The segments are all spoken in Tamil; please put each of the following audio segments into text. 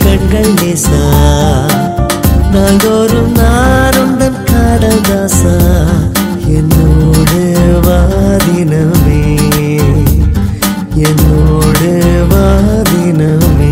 கண்கள் லேசா நாள்தோறும் நானுந்தன் காதல் தாசா என்னோடு வாதினமே என்னோடு வாதினமே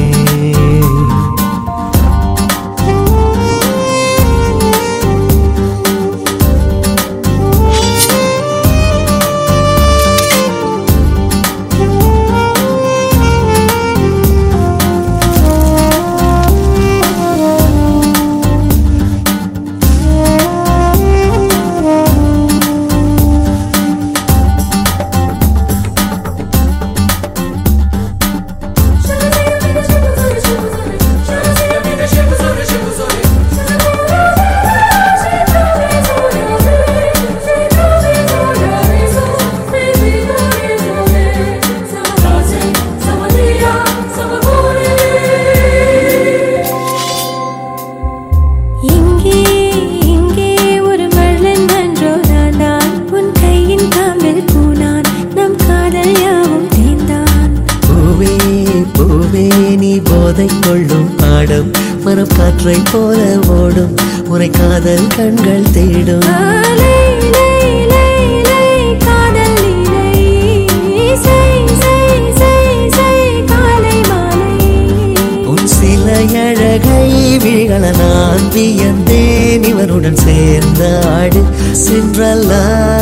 இங்கே இங்கே ஒரு மழன் நன்றோ நான் தான் உன் கையின் காம்பில் பூனான் நம் காதல் யாவும் தேர்ந்தான் பூவே பூவே நீ போதை கொள்ளும் ஆடம் மரப்பாற்றை போல ஓடும் உரை காதல் கண்கள் தேடும் ஆலை லை லை லை காதல் லீலை செய் செய் செய் செய் காலை மாலை உன் சில அழகை விழிகள நான் வியந்தேன் இவனுடன் சேர்ந்த ஆடு சென்றல்லா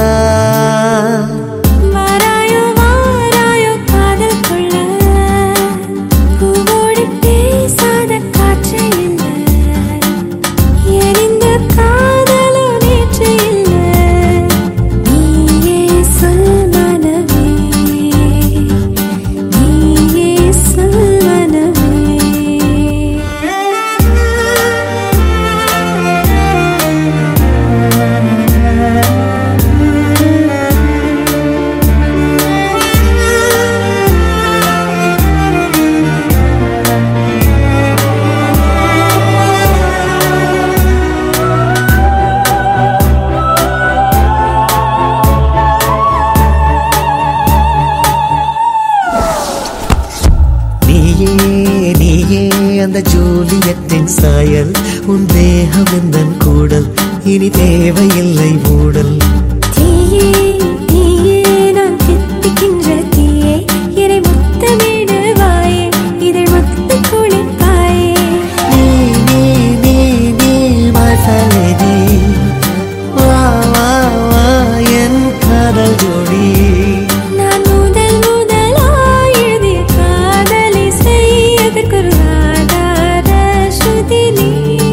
வாராயோ வாராயோ காதல் கொள்ள பூவோடு பேசாத காற்று இல்லை எரிந்த காதலோ நேற்று இல்லை நீயே சொல் மனமே நீயே சொல் நீயே நீயே அந்த ஜூலியத்தின் சாயல் உன் தேகம் எந்தன் கூடல் இனி தேவையில்லை மூடல் தீயே தீயே நான் தித்திக்கின்ற தீயே என்னை முத்தமிடு வாயே இதை முத்து குளிப்பாயே நீ நீ நீ நீ மசாலடி வா வா வா என் காதல் ஜோடி நான் முதல் முதலாய் எழுதிய காதலை செய்யதற்கொரு ஆதார ஸ்ருதி நீ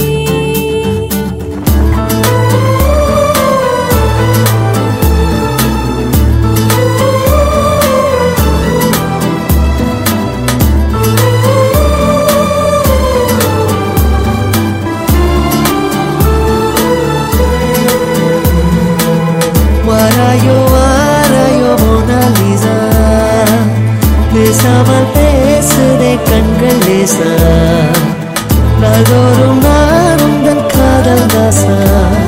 வாராயோ வாராயோ மோனாலிசா பேசாமல் பேசுதே கண்கள் லேசா நாள்தோறும் நான் உந்தன் காதல் தாசா